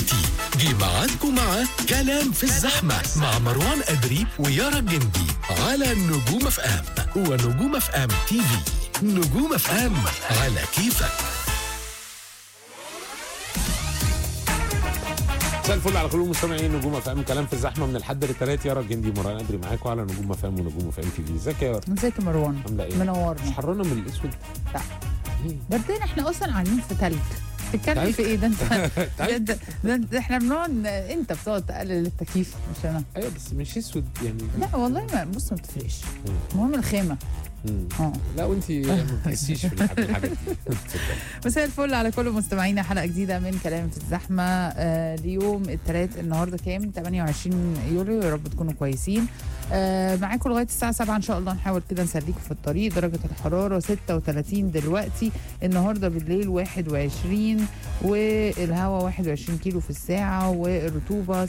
دلوقتي جه ميعادكم مع كلام في الزحمة مع مروان أدري ويارا الجندي على نجوم اف ام ونجوم اف ام تي في نجوم اف ام على كيفك مساء الفل على كل المستمعين نجوم اف ام كلام في الزحمه من الحد للتلات يارا الجندي مران ادري معاكم على نجوم اف ام ونجوم اف ام تي في ازيك يا يارا ازيك يا مروان عامله ايه؟ مش منورني حرانه من الاسود لا. ليه؟ بعدين احنا اصلا قاعدين في تلج تتكلم تلج؟ في ايه ده انت تعال. ده, ده, ده احنا بنقعد انت بتقعد تقلل التكييف مش انا ايوه بس مش اسود يعني لا والله ما بص ما بتفرقش المهم الخيمه مم. اه لا وانت ما بتحسيش في الحاجات الحاجات دي اتفضل. مساء الفل على كل مستمعينا حلقه جديده من كلام في الزحمه آه ليوم الثلاث النهارده كام 28 يوليو يا رب تكونوا كويسين آه معاكم لغايه الساعه 7 ان شاء الله نحاول كده نسليكم في الطريق درجه الحراره 36 دلوقتي النهارده بالليل 21 والهواء 21 كيلو في الساعه والرطوبه 26%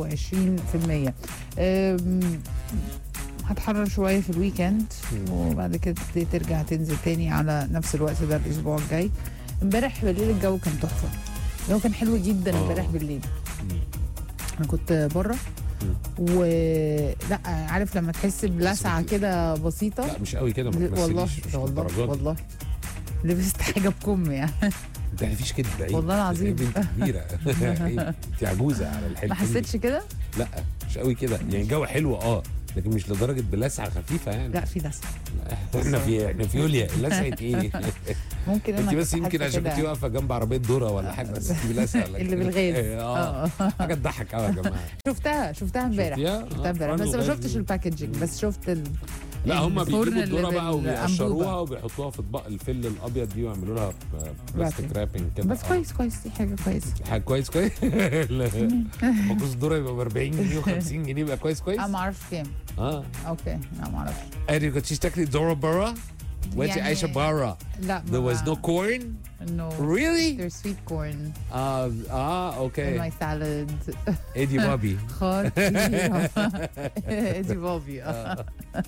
آم، هتحرر شويه في الويكند مم. وبعد كده تبتدي ترجع تنزل تاني على نفس الوقت ده الاسبوع الجاي امبارح بالليل الجو كان تحفه الجو كان حلو جدا آه. امبارح بالليل مم. انا كنت بره مم. ولا عارف لما تحس بلسعه بت- كده بسيطه لا مش قوي كده ما والله تمثليش مش والله للدرجة دي. والله لبست حاجه بكم يعني ما تعرفيش كده ده عيب. والله العظيم. ده عيب، انت كبيره عيب. انت عجوزه على الحلم ما حسيتش كده لا مش قوي كده يعني الجو حلو اه لكن مش لدرجه بلسعه خفيفه يعني لا في لسعه احنا في احنا في يوليا لسعه ايه ممكن انت انا بس كنت يمكن حاسة عشان كده. كنت واقفه جنب عربيه ذره ولا حاجه بس انت بلسعه لكن- اللي بالغاز. اه حاجه تضحك قوي يا جماعه شفتها شفتها امبارح شفتيها؟ شفتها آه، امبارح فرن بس ما وغاز شفتش دي. الباكجينج بس شفت ال... لا هم الفرن بيجيبوا اللي الذره بقى بالأنبوبة. وبيقشروها وبيحطوها في اطباق الفل الابيض دي ويعملوا لها بلاستيك Wrapping. رابنج كده بس آه. كويس كويس دي حاجه كويسه حاجه كويس كويس ما كوز الذره يبقى ب 40 جنيه و50 جنيه يبقى كويس كويس انا ما اعرفش كام اه اوكي لا ما اعرفش ادي كنتيش تاكلي ذره بره وانت يعني- عايشه بره لا there was no corn no really there's sweet corn اه اه in اوكي my salad ايدي بابي خطيرة دي بابي آه.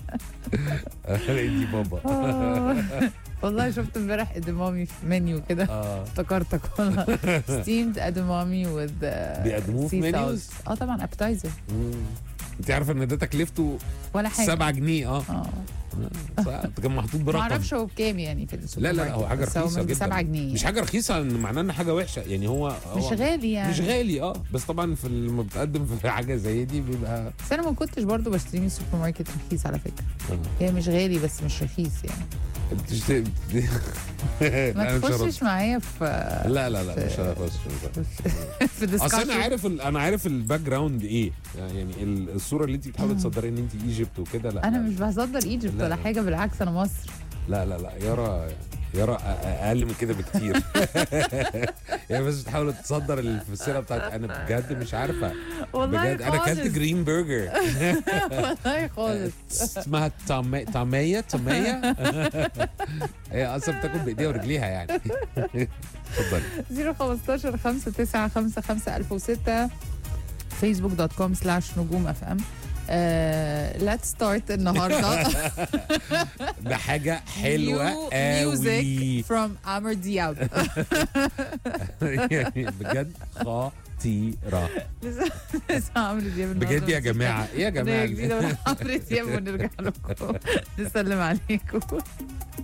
ايدي بابا آه. والله شفت امبارح ادمامي في منيو كده اه افتكرتك والله steamed edamame with uh, بيقدموه في sea menus؟ sauce. اه طبعا ابتايزر مم. انت عارفه ان ده تكلفته ولا حاجه 7 جنيه اه اه صح. كان محطوط ما برقم اعرفش هو بكام يعني في السوبر لا لا لا هو حاجه بس هو رخيصه من جدا 7 جنيه مش حاجه رخيصه ان معناه ان حاجه وحشه يعني هو, هو مش غالي يعني مش غالي اه بس طبعا في لما بتقدم في حاجه زي دي بيبقى بس انا ما كنتش برضو بشتري من السوبر ماركت رخيص على فكره آه. هي مش غالي بس مش رخيص يعني بتشت... لا ما أنا مش هرد. تخشش معايا في لا لا لا مش هخش في اصل انا discussion. عارف ال... انا عارف الباك جراوند ايه يعني ال- الصوره اللي انت بتحاولي تصدري ان انت ايجيبت وكده لا انا لا. مش بصدر ايجيبت لا، ولا لا. حاجه بالعكس انا مصر لا لا لا يارا يارا أ- اقل من كده بكتير هي بس بتحاول تصدر الفسيره بتاعت انا بجد مش عارفه والله بجد انا اكلت خالص. جرين برجر والله خالص اسمها طعمية طعمية طعمية هي اصلا بتاكل بايديها ورجليها يعني اتفضلي 015 5 9 5 5 1006 فيسبوك دوت كوم سلاش نجوم اف ام ليتس ستارت النهارده ده حاجة حلوة قوي ميوزك فروم عمرو دياب يعني بجد خطيرة لسه لسه عمرو دياب النهاردة بجد يا جماعة ايه يا أغنية جماعة جديدة من عمرو دياب ونرجع لكم نسلم عليكم